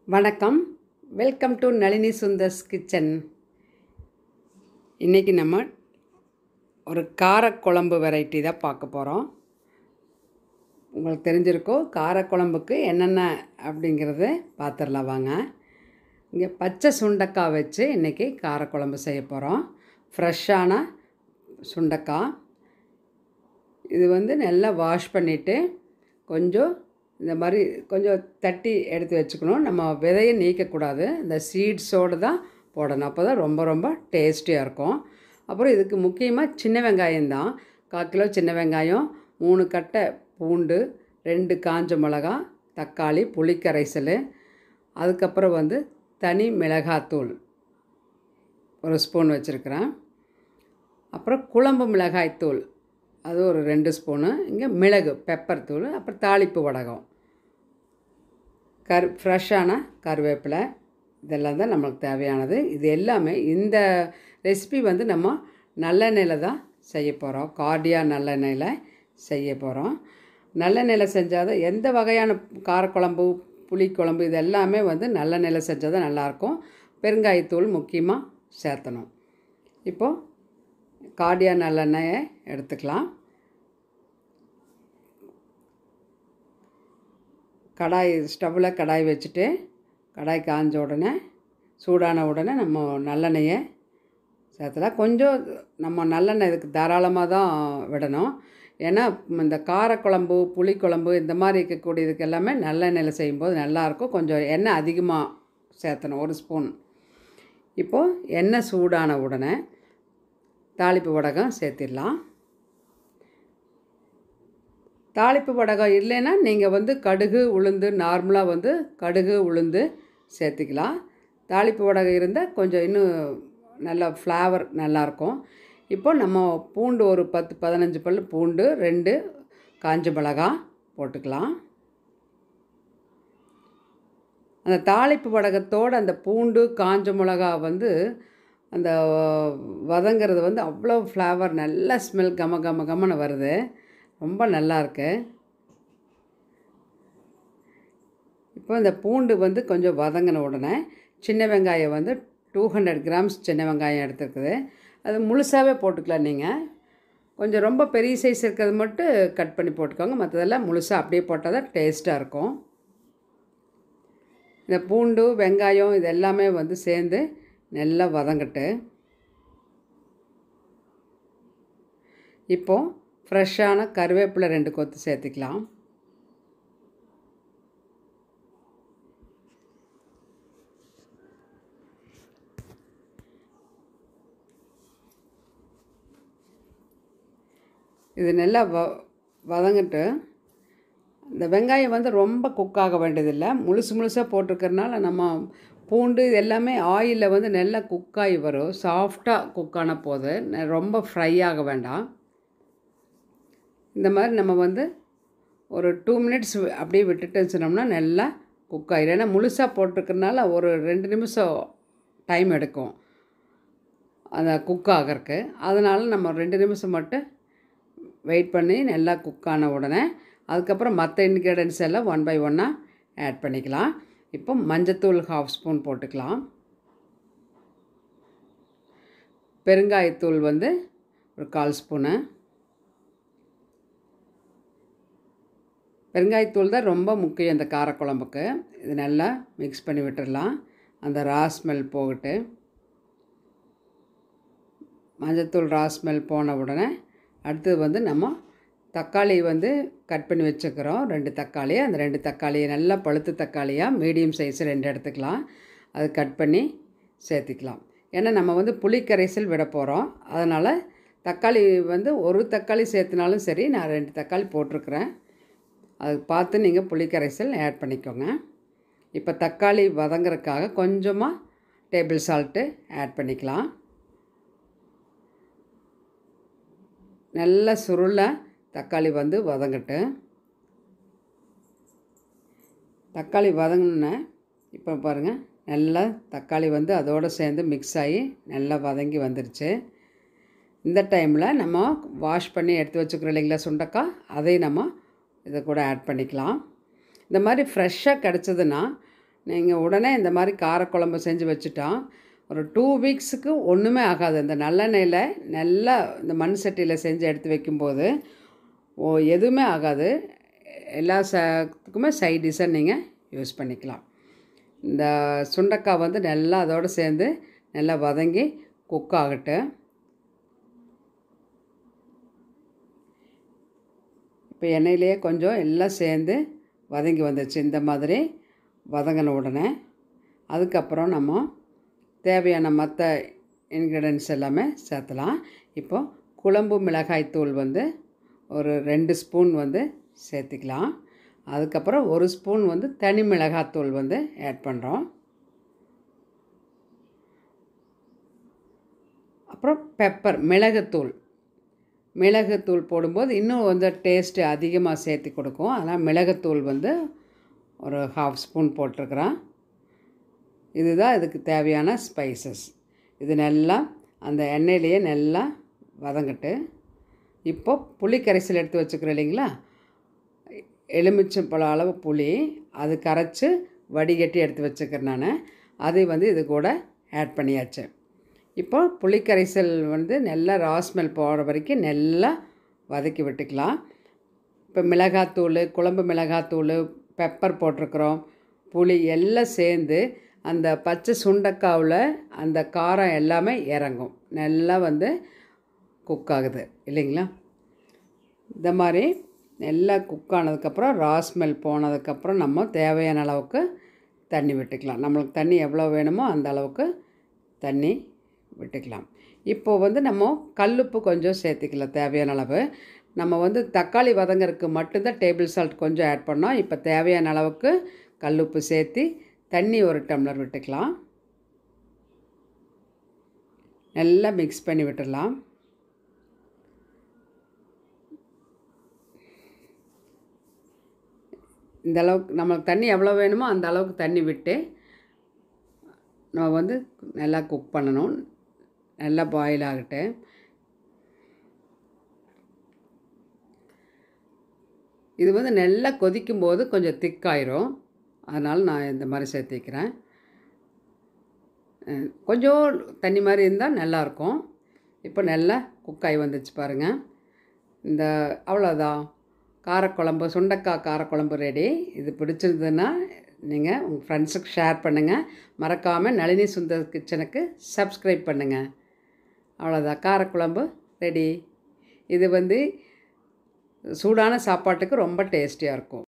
வணக்கம் welcome to Nalini Sundar's kitchen இன்றைக்கி நம்ம ஒரு காரக்குழம்பு வெரைட்டி தான் பார்க்க போகிறோம் உங்களுக்கு தெரிஞ்சிருக்கோ காரக்குழம்புக்கு என்னென்ன அப்படிங்கிறது பார்த்துடலாம் வாங்க இங்கே பச்சை சுண்டக்காய் வச்சு இன்றைக்கி காரக்குழம்பு செய்ய போகிறோம் ஃப்ரெஷ்ஷான சுண்டக்காய் இது வந்து நல்லா வாஷ் பண்ணிவிட்டு கொஞ்சம் இந்த மாதிரி கொஞ்சம் தட்டி எடுத்து வச்சுக்கணும் நம்ம விதையை நீக்கக்கூடாது இந்த சீட்ஸோடு தான் போடணும் அப்போ தான் ரொம்ப ரொம்ப டேஸ்டியாக இருக்கும் அப்புறம் இதுக்கு முக்கியமாக சின்ன வெங்காயம் தான் கால் கிலோ சின்ன வெங்காயம் மூணு கட்டை பூண்டு ரெண்டு காஞ்ச மிளகா தக்காளி புளிக்கரைசல் அதுக்கப்புறம் வந்து தனி மிளகாத்தூள் ஒரு ஸ்பூன் வச்சுருக்கிறேன் அப்புறம் குழம்பு மிளகாய்த்தூள் அது ஒரு ரெண்டு ஸ்பூனு இங்கே மிளகு பெப்பர் தூள் அப்புறம் தாளிப்பு வடகம் கரு ஃப்ரெஷ்ஷான கருவேப்பிலை இதெல்லாம் தான் நம்மளுக்கு தேவையானது இது எல்லாமே இந்த ரெசிபி வந்து நம்ம நல்லெண்ணெயில் தான் செய்ய போகிறோம் கார்டியா நல்லெண்ணெயில் செய்ய போகிறோம் நல்லெண்ணெயில் செஞ்சால் தான் எந்த வகையான காரக்குழம்பு புளிக்குழம்பு இது எல்லாமே வந்து நல்லெண்ணெயில் செஞ்சால் தான் நல்லாயிருக்கும் பெருங்காயத்தூள் முக்கியமாக சேர்த்தணும் இப்போது கார்டியா நல்லெண்ணெயை எடுத்துக்கலாம் கடாய் ஸ்டவ்வில் கடாய் வச்சுட்டு கடாய் காஞ்ச உடனே சூடான உடனே நம்ம நல்லெண்ணெயை சேர்த்தலாம் கொஞ்சம் நம்ம நல்லெண்ணெய் இதுக்கு தாராளமாக தான் விடணும் ஏன்னா இந்த காரக்குழம்பு புளிக்குழம்பு இந்த மாதிரி இருக்கக்கூடியதுக்கு எல்லாமே நல்லெண்ணெயில் செய்யும்போது நல்லாயிருக்கும் கொஞ்சம் எண்ணெய் அதிகமாக சேர்த்தணும் ஒரு ஸ்பூன் இப்போது எண்ணெய் சூடான உடனே தாளிப்பு வடகம் சேர்த்திடலாம் தாளிப்பு வடகம் இல்லைன்னா நீங்கள் வந்து கடுகு உளுந்து நார்மலாக வந்து கடுகு உளுந்து சேர்த்திக்கலாம் தாளிப்பு வடகம் இருந்தால் கொஞ்சம் இன்னும் நல்லா ஃப்ளேவர் நல்லாயிருக்கும் இப்போ நம்ம பூண்டு ஒரு பத்து பதினஞ்சு பல் பூண்டு ரெண்டு காஞ்ச மிளகா போட்டுக்கலாம் அந்த தாளிப்பு வடகத்தோடு அந்த பூண்டு காஞ்ச மிளகா வந்து அந்த வதங்கிறது வந்து அவ்வளோ ஃப்ளேவர் நல்ல ஸ்மெல் கம கம கமன்னு வருது ரொம்ப நல்லா இருக்கு இப்போ இந்த பூண்டு வந்து கொஞ்சம் வதங்கின உடனே சின்ன வெங்காயம் வந்து டூ ஹண்ட்ரட் கிராம்ஸ் சின்ன வெங்காயம் எடுத்துருக்குது அது முழுசாகவே போட்டுக்கலாம் நீங்கள் கொஞ்சம் ரொம்ப பெரிய சைஸ் இருக்கிறது மட்டும் கட் பண்ணி போட்டுக்கோங்க மற்றதெல்லாம் முழுசாக அப்படியே போட்டால் தான் டேஸ்ட்டாக இருக்கும் இந்த பூண்டு வெங்காயம் இது எல்லாமே வந்து சேர்ந்து நல்லா வதங்கட்டு இப்போது ஃப்ரெஷ்ஷான கருவேப்பிலை ரெண்டு கொத்து சேர்த்துக்கலாம் இது நல்லா வ வதங்கிட்டு இந்த வெங்காயம் வந்து ரொம்ப குக் ஆக வேண்டியதில்லை முழுசு முழுசாக போட்டிருக்கறனால நம்ம பூண்டு இது எல்லாமே ஆயிலில் வந்து நல்லா குக்காகி வரும் சாஃப்டாக குக்கான போது ரொம்ப ஃப்ரை ஆக வேண்டாம் இந்த மாதிரி நம்ம வந்து ஒரு டூ மினிட்ஸ் அப்படியே விட்டுட்டு சொன்னோம்னா நல்லா குக் ஆகிடும் ஏன்னா முழுசாக போட்டிருக்கறனால ஒரு ரெண்டு நிமிஷம் டைம் எடுக்கும் அந்த குக் ஆகிறதுக்கு அதனால் நம்ம ரெண்டு நிமிஷம் மட்டும் வெயிட் பண்ணி நல்லா குக் ஆன உடனே அதுக்கப்புறம் மற்ற இன்க்ரீடியன்ஸ் எல்லாம் ஒன் பை ஒன்னாக ஆட் பண்ணிக்கலாம் இப்போ மஞ்சத்தூள் ஹாஃப் ஸ்பூன் போட்டுக்கலாம் பெருங்காயத்தூள் வந்து ஒரு கால் ஸ்பூனு பெருங்காயத்தூள் தான் ரொம்ப முக்கியம் இந்த காரக்குழம்புக்கு இது நல்லா மிக்ஸ் பண்ணி விட்டுடலாம் அந்த ரா ஸ்மெல் போகட்டு மஞ்சத்தூள் ரா ஸ்மெல் போன உடனே அடுத்தது வந்து நம்ம தக்காளி வந்து கட் பண்ணி வச்சுக்கிறோம் ரெண்டு தக்காளி அந்த ரெண்டு தக்காளியை நல்லா பழுத்து தக்காளியாக மீடியம் சைஸ் ரெண்டு எடுத்துக்கலாம் அது கட் பண்ணி சேர்த்திக்கலாம் ஏன்னா நம்ம வந்து புளிக்கரைசல் விட போகிறோம் அதனால் தக்காளி வந்து ஒரு தக்காளி சேர்த்துனாலும் சரி நான் ரெண்டு தக்காளி போட்டிருக்கிறேன் அது பார்த்து நீங்கள் புளிக்கரைசல் ஆட் பண்ணிக்கோங்க இப்போ தக்காளி வதங்குறதுக்காக கொஞ்சமாக டேபிள் சால்ட்டு ஆட் பண்ணிக்கலாம் நல்ல சுருள தக்காளி வந்து வதங்கட்டு தக்காளி வதங்கினே இப்போ பாருங்கள் நல்லா தக்காளி வந்து அதோடு சேர்ந்து மிக்ஸ் ஆகி நல்லா வதங்கி வந்துருச்சு இந்த டைமில் நம்ம வாஷ் பண்ணி எடுத்து வச்சுக்கிறோம் இல்லைங்களா சுண்டக்காய் அதை நம்ம இதை கூட ஆட் பண்ணிக்கலாம் இந்த மாதிரி ஃப்ரெஷ்ஷாக கிடச்சதுன்னா நீங்கள் உடனே இந்த மாதிரி காரக்குழம்பு செஞ்சு வச்சுட்டா ஒரு டூ வீக்ஸுக்கு ஒன்றுமே ஆகாது இந்த நல்லெண்ணெயில் நல்லா இந்த மண் சட்டியில் செஞ்சு எடுத்து வைக்கும்போது ஓ எதுவுமே ஆகாது எல்லா சத்துக்குமே சைட் டிஷ்ஷை நீங்கள் யூஸ் பண்ணிக்கலாம் இந்த சுண்டக்காய் வந்து நல்லா அதோடு சேர்ந்து நல்லா வதங்கி குக் ஆகட்டும் இப்போ எண்ணெயிலேயே கொஞ்சம் எல்லாம் சேர்ந்து வதங்கி வந்துச்சு இந்த மாதிரி வதங்கின உடனே அதுக்கப்புறம் நம்ம தேவையான மற்ற இன்க்ரீடியன்ஸ் எல்லாமே சேர்த்தலாம் இப்போ குழம்பு மிளகாய் தூள் வந்து ஒரு ரெண்டு ஸ்பூன் வந்து சேர்த்திக்கலாம் அதுக்கப்புறம் ஒரு ஸ்பூன் வந்து தனி மிளகாத்தூள் வந்து ஆட் பண்ணுறோம் அப்புறம் பெப்பர் மிளகுத்தூள் மிளகுத்தூள் போடும்போது இன்னும் வந்து டேஸ்ட்டு அதிகமாக சேர்த்து கொடுக்கும் அதனால் மிளகுத்தூள் வந்து ஒரு ஹாஃப் ஸ்பூன் போட்டிருக்கிறேன் இதுதான் இதுக்கு தேவையான ஸ்பைசஸ் இது நல்லா அந்த எண்ணெயிலேயே நல்லா வதங்கட்டு இப்போ புளி கரைசல் எடுத்து வச்சுக்கிறோம் இல்லைங்களா எலுமிச்சம்பழம் அளவு புளி அது கரைச்சி வடிகட்டி எடுத்து வச்சுக்கிறேன் நான் அதை வந்து இது கூட ஆட் பண்ணியாச்சு இப்போ புளிக்கரைசல் வந்து நல்லா ராஸ்மெல் போகிற வரைக்கும் நல்லா வதக்கி விட்டுக்கலாம் இப்போ மிளகாத்தூள் குழம்பு மிளகாத்தூள் பெப்பர் போட்டிருக்கிறோம் புளி எல்லாம் சேர்ந்து அந்த பச்சை சுண்டக்காவில் அந்த காரம் எல்லாமே இறங்கும் நல்லா வந்து குக் ஆகுது இல்லைங்களா இந்த மாதிரி நல்லா குக் ஆனதுக்கப்புறம் ராஸ்மெல் போனதுக்கப்புறம் நம்ம தேவையான அளவுக்கு தண்ணி விட்டுக்கலாம் நம்மளுக்கு தண்ணி எவ்வளோ வேணுமோ அந்த அளவுக்கு தண்ணி விட்டுக்கலாம் இப்போது வந்து நம்ம கல்லுப்பு கொஞ்சம் சேர்த்துக்கலாம் தேவையான அளவு நம்ம வந்து தக்காளி வதங்கறதுக்கு மட்டும்தான் டேபிள் சால்ட் கொஞ்சம் ஆட் பண்ணோம் இப்போ தேவையான அளவுக்கு கல்லுப்பு சேர்த்து தண்ணி ஒரு டம்ளர் விட்டுக்கலாம் நல்லா மிக்ஸ் பண்ணி விட்டுடலாம் இந்த அளவுக்கு நம்மளுக்கு தண்ணி எவ்வளோ வேணுமோ அந்த அளவுக்கு தண்ணி விட்டு நம்ம வந்து நல்லா குக் பண்ணணும் நல்லா பாயில் ஆகட்டு இது வந்து நல்லா கொதிக்கும் போது கொஞ்சம் திக்காயிரும் அதனால் நான் இந்த மாதிரி சேர்த்திக்கிறேன் அஹ் கொஞ்சம் தண்ணி மாதிரி இருந்தால் நல்லாயிருக்கும் இப்போ நல்லா குக்காய் வந்துச்சு பாருங்கள் இந்த அவ்வளோதான் காரக்குழம்பு சுண்டக்காய் காரக்குழம்பு ரெடி இது பிடிச்சிருந்ததுன்னா நீங்கள் உங்கள் ஃப்ரெண்ட்ஸுக்கு ஷேர் பண்ணுங்கள் மறக்காமல் நளினி சுந்தர் கிச்சனுக்கு சப்ஸ்கிரைப் பண்ணுங்கள் அவ்வளோதான் காரக்குழம்பு ரெடி இது வந்து சூடான சாப்பாட்டுக்கு ரொம்ப டேஸ்டியாக இருக்கும்